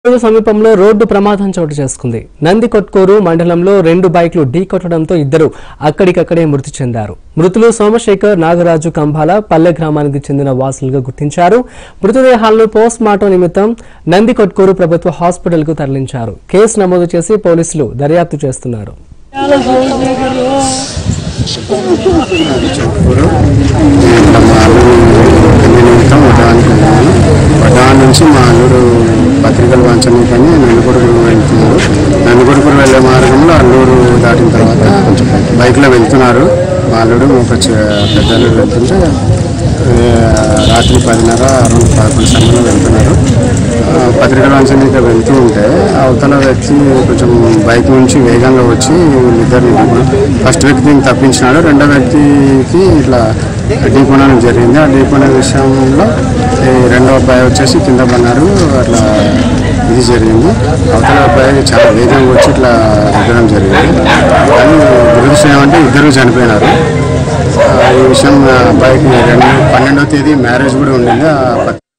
కొట్కూరు సమీపంలో రోడ్డు ప్రమాదం చోటు చేసుకుంది నంది కొట్కూరు మండలంలో రెండు బైక్లు ఢీకొట్టడంతో ఇద్దరు అక్కడికక్కడే మృతి చెందారు మృతులు సోమశేఖర్ నాగరాజు కంబాల పల్లె గ్రామానికి చెందిన వాసులుగా గుర్తించారు మృతదేహాలను పోస్ట్ మార్టం నిమిత్తం నంది కొట్కూరు ప్రభుత్వ హాస్పిటల్కు తరలించారు కేసు నమోదు చేసి పోలీసులు దర్యాప్తు చేస్తున్నారు చెప్పుకోరు ఇట్లా మా అల్లుడు పెళ్లి నిమిత్తం వడ్డానికి వెళ్ళాను వడ్డాన్ నుంచి మా అల్లుడు పత్రికలు పంచనీకని నందికొడుకు వెళ్తున్నారు నందికొడుకు వెళ్ళే మార్గంలో అల్లూరు దాటిన తర్వాత కొంచెం బైక్లో వెళ్తున్నారు మా అల్లుడు ఒక చె- పెద్ద అల్లుడు వెళ్తుంటే ఏ, రాత్రి పదిన్నర అరౌండ్ పదకొండు సమయంలో వెళ్తున్నారు ఆ, పత్రికల వంచనీక వెళ్తూ ఉంటే అవతల వ్యక్తి కొంచెం బైక్ నుంచి వేగంగా వచ్చి వీళ్ళిద్దరిని ఫస్ట్ వ్యక్తిని తప్పించినాడు రెండో వ్యక్తికి ఇట్లా ఢీకొనడం జరిగింది ఆ ఢీకొనే విషయంలో ఈ రెండో అబ్బాయి వచ్చేసి కింద పడినారు అట్లా ఇది జరిగింది అవతల అబ్బాయి చాలా వేగంగా వచ్చి ఇట్లా రుద్దడం జరిగింది కానీ దురదృష్టం ఏమంటే ఇద్దరు చనిపోయినారు ఆ, ఈ విషయం ఆ అబ్బాయికి రెండు పన్నెండో తేదీ మ్యారేజ్ కూడా ఉండింది ఆ